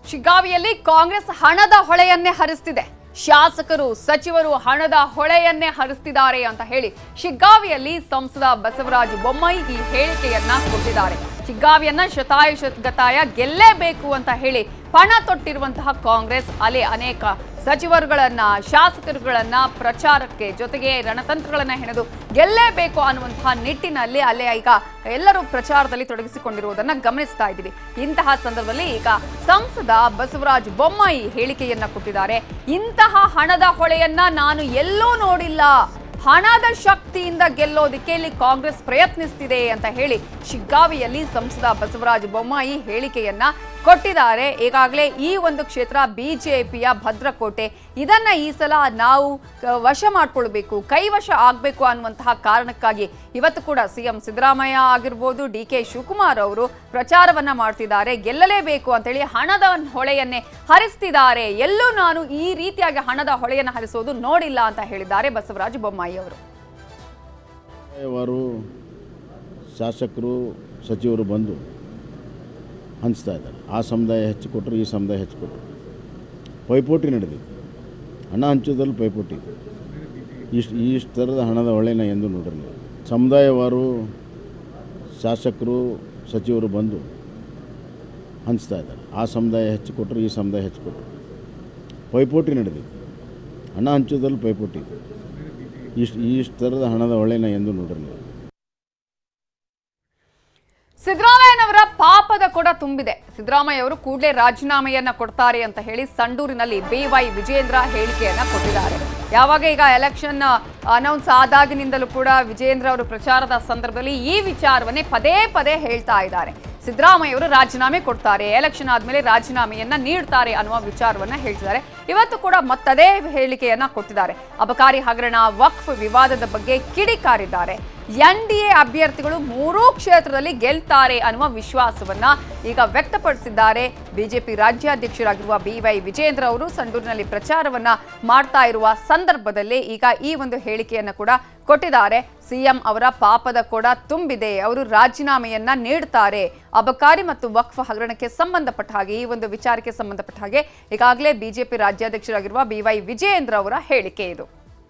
ಶಿಗ್ಗಾವಿಯಲ್ಲಿ ಕಾಂಗ್ರೆಸ್ ಹಣದ ಹೊಳೆಯನ್ನೇ ಹರಿಸ್ತಿದೆ ಶಾಸಕರು ಸಚಿವರು ಹಣದ ಹೊಳೆಯನ್ನೇ ಹರಿಸ್ತಿದ್ದಾರೆ ಅಂತ ಹೇಳಿ ಶಿಗ್ಗಾವಿಯಲ್ಲಿ ಸಂಸದ ಬಸವರಾಜ ಬೊಮ್ಮಾಯಿ ಈ ಹೇಳಿಕೆಯನ್ನ ಕೊಟ್ಟಿದ್ದಾರೆ ಶಿಗ್ಗಾವಿಯನ್ನ ಶತಾಯುಷಗತಾಯ ಗೆಲ್ಲೇಬೇಕು ಅಂತ ಹೇಳಿ ಪಣ ತೊಟ್ಟಿರುವಂತಹ ಕಾಂಗ್ರೆಸ್ ಅಲೆ ಅನೇಕ ಸಚಿವರುಗಳನ್ನ ಶಾಸಕರುಗಳನ್ನ ಪ್ರಚಾರಕ್ಕೆ ಜೊತೆಗೆ ರಣತಂತ್ರಗಳನ್ನ ಹೆಣೆದು ಗೆಲ್ಲೇಬೇಕು ಅನ್ನುವಂತಹ ನಿಟ್ಟಿನಲ್ಲಿ ಅಲ್ಲೇ ಈಗ ಎಲ್ಲರೂ ಪ್ರಚಾರದಲ್ಲಿ ತೊಡಗಿಸಿಕೊಂಡಿರುವುದನ್ನ ಗಮನಿಸ್ತಾ ಇದ್ದೀವಿ ಇಂತಹ ಸಂದರ್ಭದಲ್ಲಿ ಈಗ ಸಂಸದ ಬಸವರಾಜ ಬೊಮ್ಮಾಯಿ ಹೇಳಿಕೆಯನ್ನ ಕೊಟ್ಟಿದ್ದಾರೆ ಇಂತಹ ಹಣದ ಹೊಳೆಯನ್ನ ನಾನು ಎಲ್ಲೂ ನೋಡಿಲ್ಲ ಹಣದ ಶಕ್ತಿಯಿಂದ ಗೆಲ್ಲೋದಕ್ಕೆ ಇಲ್ಲಿ ಕಾಂಗ್ರೆಸ್ ಪ್ರಯತ್ನಿಸ್ತಿದೆ ಅಂತ ಹೇಳಿ ಶಿಗ್ಗಾವಿಯಲ್ಲಿ ಸಂಸದ ಬಸವರಾಜ ಬೊಮ್ಮಾಯಿ ಹೇಳಿಕೆಯನ್ನ ಕೊಟ್ಟಿದ್ದಾರೆ ಈಗಾಗಲೇ ಈ ಒಂದು ಕ್ಷೇತ್ರ ಬಿಜೆಪಿಯ ಭದ್ರಕೋಟೆ ಇದನ್ನ ಈ ಸಲ ನಾವು ಕ- ವಶ ಮಾಡ್ಕೊಳ್ಬೇಕು ಕೈವಶ ಆಗಬೇಕು ಅನ್ನುವಂತಹ ಕಾರಣಕ್ಕಾಗಿ ಇವತ್ತು ಕೂಡ ಸಿಎಂ ಸಿದ್ದರಾಮಯ್ಯ ಆಗಿರ್ಬೋದು ಡಿ ಕೆ ಶಿವಕುಮಾರ್ ಅವರು ಪ್ರಚಾರವನ್ನ ಮಾಡ್ತಿದ್ದಾರೆ ಗೆಲ್ಲಲೇಬೇಕು ಅಂತೇಳಿ ಹಣದ ಹೊಳೆಯನ್ನೇ ಹರಿಸ್ತಿದ್ದಾರೆ ಎಲ್ಲೂ ನಾನು ಈ ರೀತಿಯಾಗಿ ಹಣದ ಹೊಳೆಯನ್ನು ಹರಿಸೋದು ನೋಡಿಲ್ಲ ಅಂತ ಹೇಳಿದ್ದಾರೆ ಬಸವರಾಜ ಬೊಮ್ಮಾಯಿ ಅವರು ವಾರು ಶಾಸಕರು ಸಚಿವರು ಬಂದು ಹಂಚ್ತಾ ಇದ್ದಾರೆ ಆ ಸಮುದಾಯ ಹೆಚ್ಚು ಕೊಟ್ಟರು ಈ ಸಮುದಾಯ ಹೆಚ್ಚು ಕೊಟ್ಟರು ಪೈಪೋಟಿ ನಡೆದಿದೆ ಹಣ ಹಂಚೋದ್ರಲ್ಲಿ ಪೈಪೋಟಿ ಇದೆ ಇಷ್ಟು ಇಷ್ಟು ಥರದ ಹಣದ ಹೊಳೆನ ಎಂದು ನೋಡಿರಲಿಲ್ಲ ಸಮುದಾಯವಾರು ಶಾಸಕರು ಸಚಿವರು ಬಂದು ಹಂಚ್ತಾ ಇದ್ದಾರೆ ಆ ಸಮುದಾಯ ಹೆಚ್ಚು ಕೊಟ್ಟರು ಈ ಸಮುದಾಯ ಹೆಚ್ಚು ಕೊಟ್ಟರು ಪೈಪೋಟಿ ನಡೆದಿದೆ ಹಣ ಹಂಚೋದ್ರಲ್ಲಿ ಪೈಪೋಟಿ ಇದೆ ಇಷ್ಟು ಇಷ್ಟು ಥರದ ಹಣದ ಹೊಳೆನ ಎಂದು ನೋಡಿರಲಿಲ್ಲ ಸಿದ್ದರಾಮಯ್ಯನವರ ಪಾಪದ ಕೊಡ ತುಂಬಿದೆ ಸಿದ್ದರಾಮಯ್ಯ ಅವರು ಕೂಡಲೇ ರಾಜೀನಾಮೆಯನ್ನ ಕೊಡ್ತಾರೆ ಅಂತ ಹೇಳಿ ಸಂಡೂರಿನಲ್ಲಿ ಬಿವೈ ವಿಜೇಂದ್ರ ಹೇಳಿಕೆಯನ್ನ ಕೊಟ್ಟಿದ್ದಾರೆ ಯಾವಾಗ ಈಗ ಎಲೆಕ್ಷನ್ ಅನೌನ್ಸ್ ಆದಾಗಿನಿಂದಲೂ ಕೂಡ ವಿಜೇಂದ್ರ ಅವರು ಪ್ರಚಾರದ ಸಂದರ್ಭದಲ್ಲಿ ಈ ವಿಚಾರವನ್ನೇ ಪದೇ ಪದೇ ಹೇಳ್ತಾ ಇದ್ದಾರೆ ಸಿದ್ದರಾಮಯ್ಯ ಅವರು ರಾಜೀನಾಮೆ ಕೊಡ್ತಾರೆ ಎಲೆಕ್ಷನ್ ಆದ್ಮೇಲೆ ರಾಜೀನಾಮೆಯನ್ನ ನೀಡ್ತಾರೆ ಅನ್ನುವ ವಿಚಾರವನ್ನ ಹೇಳ್ತಿದ್ದಾರೆ ಇವತ್ತು ಕೂಡ ಮತ್ತದೇ ಹೇಳಿಕೆಯನ್ನ ಕೊಟ್ಟಿದ್ದಾರೆ ಅಬಕಾರಿ ಹಗರಣ ವಕ್ಫ್ ವಿವಾದದ ಬಗ್ಗೆ ಕಿಡಿಕಾರಿದ್ದಾರೆ ಎನ್ ಡಿ ಎ ಅಭ್ಯರ್ಥಿಗಳು ಮೂರೂ ಕ್ಷೇತ್ರದಲ್ಲಿ ಗೆಲ್ತಾರೆ ಅನ್ನುವ ವಿಶ್ವಾಸವನ್ನ ಈಗ ವ್ಯಕ್ತಪಡಿಸಿದ್ದಾರೆ ಬಿಜೆಪಿ ರಾಜ್ಯಾಧ್ಯಕ್ಷರಾಗಿರುವ ಬಿವೈ ವಿಜೇಂದ್ರ ಅವರು ಸಂಡೂರಿನಲ್ಲಿ ಪ್ರಚಾರವನ್ನ ಮಾಡ್ತಾ ಇರುವ ಸಂದರ್ಭದಲ್ಲಿ ಈಗ ಈ ಒಂದು ಹೇಳಿಕೆಯನ್ನ ಕೂಡ ಕೊಟ್ಟಿದ್ದಾರೆ ಸಿಎಂ ಅವರ ಪಾಪದ ಕೊಡ ತುಂಬಿದೆ ಅವರು ರಾಜೀನಾಮೆಯನ್ನ ನೀಡ್ತಾರೆ ಅಬಕಾರಿ ಮತ್ತು ವಕ್ಫ್ ಹಗರಣಕ್ಕೆ ಸಂಬಂಧಪಟ್ಟ ಹಾಗೆ ಈ ಒಂದು ವಿಚಾರಕ್ಕೆ ಸಂಬಂಧಪಟ್ಟ ಹಾಗೆ ಈಗಾಗಲೇ ಬಿಜೆಪಿ ರಾಜ್ಯಾಧ್ಯಕ್ಷರಾಗಿರುವ ಬಿವೈ ವಿಜಯೇಂದ್ರ ಅವರ ಹೇಳಿಕೆ ಇದು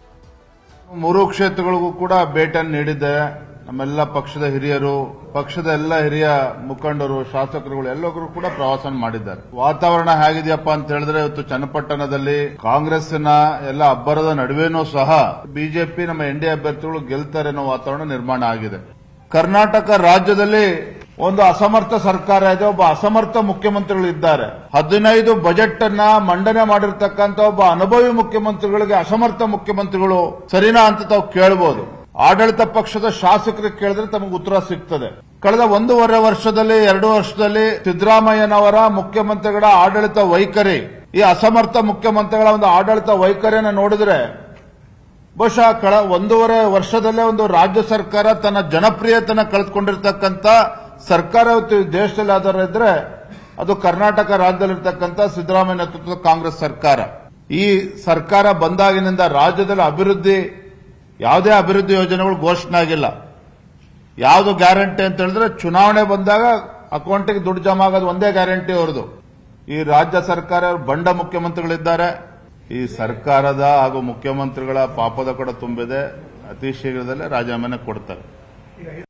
ಮೂರು ಕ್ಷೇತ್ರಗಳಿಗೂ ಕೂಡ ಭೇಟಿಯನ್ನು ನೀಡಿದ್ದೆ ನಮ್ಮೆಲ್ಲ ಪಕ್ಷದ ಹಿರಿಯರು ಪಕ್ಷದ ಎಲ್ಲ ಹಿರಿಯ ಮುಖಂಡರು ಶಾಸಕರುಗಳು ಎಲ್ಲರೂ ಕೂಡ ಪ್ರವಾಸ ಮಾಡಿದ್ದಾರೆ ವಾತಾವರಣ ಹೇಗಿದೆಯಪ್ಪ ಅಂತ ಹೇಳಿದ್ರೆ ಇವತ್ತು ಚನ್ನಪಟ್ಟಣದಲ್ಲಿ ಕಾಂಗ್ರೆಸ್ಸಿನ ಎಲ್ಲ ಅಬ್ಬರದ ನಡುವೆನೂ ಸಹ ಬಿಜೆಪಿ ನಮ್ಮ ಎನ್ ಡಿ ಅಭ್ಯರ್ಥಿಗಳು ಗೆಲ್ತಾರೆ ಅನ್ನೋ ವಾತಾವರಣ ನಿರ್ಮಾಣ ಆಗಿದೆ ಕರ್ನಾಟಕ ರಾಜ್ಯದಲ್ಲಿ ಒಂದು ಅಸಮರ್ಥ ಸರ್ಕಾರ ಇದೆ ಒಬ್ಬ ಅಸಮರ್ಥ ಮುಖ್ಯಮಂತ್ರಿಗಳು ಇದ್ದಾರೆ ಹದಿನೈದು ಬಜೆಟ್ ಅನ್ನ ಮಂಡನೆ ಮಾಡಿರ್ತಕ್ಕಂಥ ಒಬ್ಬ ಅನುಭವಿ ಮುಖ್ಯಮಂತ್ರಿಗಳಿಗೆ ಅಸಮರ್ಥ ಮುಖ್ಯಮಂತ್ರಿಗಳು ಸರಿನಾ ಅಂತ ತಾವು ಕೇಳಬಹುದು ಆಡಳಿತ ಪಕ್ಷದ ಶಾಸಕರಿಗೆ ಕೇಳಿದ್ರೆ ತಮಗೆ ಉತ್ತರ ಸಿಗ್ತದೆ ಕಳೆದ ಒಂದೂವರೆ ವರ್ಷದಲ್ಲಿ ಎರಡು ವರ್ಷದಲ್ಲಿ ಸಿದ್ದರಾಮಯ್ಯನವರ ಮುಖ್ಯಮಂತ್ರಿಗಳ ಆಡಳಿತ ವೈಖರಿ ಈ ಅಸಮರ್ಥ ಮುಖ್ಯಮಂತ್ರಿಗಳ ಒಂದು ಆಡಳಿತ ವೈಖರಿಯನ್ನು ನೋಡಿದ್ರೆ ಬಹುಶಃ ಕಳ ಒಂದೂವರೆ ವರ್ಷದಲ್ಲೇ ಒಂದು ರಾಜ್ಯ ಸರ್ಕಾರ ತನ್ನ ಜನಪ್ರಿಯತೆನ ಕಳೆದುಕೊಂಡಿರ್ತಕ್ಕಂಥ ಸರ್ಕಾರ ಇವತ್ತು ಈ ದೇಶದಲ್ಲಿ ಯಾವ್ದಾರು ಇದ್ರೆ ಅದು ಕರ್ನಾಟಕ ರಾಜ್ಯದಲ್ಲಿರ್ತಕ್ಕಂಥ ಸಿದ್ದರಾಮಯ್ಯ ನೇತೃತ್ವದ ಕಾಂಗ್ರೆಸ್ ಸರ್ಕಾರ ಈ ಸರ್ಕಾರ ಬಂದಾಗಿನಿಂದ ರಾಜ್ಯದಲ್ಲಿ ಅಭಿವೃದ್ಧಿ ಯಾವುದೇ ಅಭಿವೃದ್ಧಿ ಯೋಜನೆಗಳು ಘೋಷಣೆ ಆಗಿಲ್ಲ ಯಾವುದು ಗ್ಯಾರಂಟಿ ಅಂತ ಹೇಳಿದ್ರೆ ಚುನಾವಣೆ ಬಂದಾಗ ಅಕೌಂಟಿಗೆ ದುಡ್ಡು ಜಮಾ ಆಗೋದು ಒಂದೇ ಗ್ಯಾರಂಟಿ ಅವ್ರದ್ದು ಈ ರಾಜ್ಯ ಸರ್ಕಾರ ಬಂಡ ಮುಖ್ಯಮಂತ್ರಿಗಳಿದ್ದಾರೆ ಈ ಸರ್ಕಾರದ ಹಾಗೂ ಮುಖ್ಯಮಂತ್ರಿಗಳ ಪಾಪದ ಕೂಡ ತುಂಬಿದೆ ಅತಿ ಶೀಘ್ರದಲ್ಲೇ ರಾಜೀನಾಮೆನ ಕೊಡ್ತಾರೆ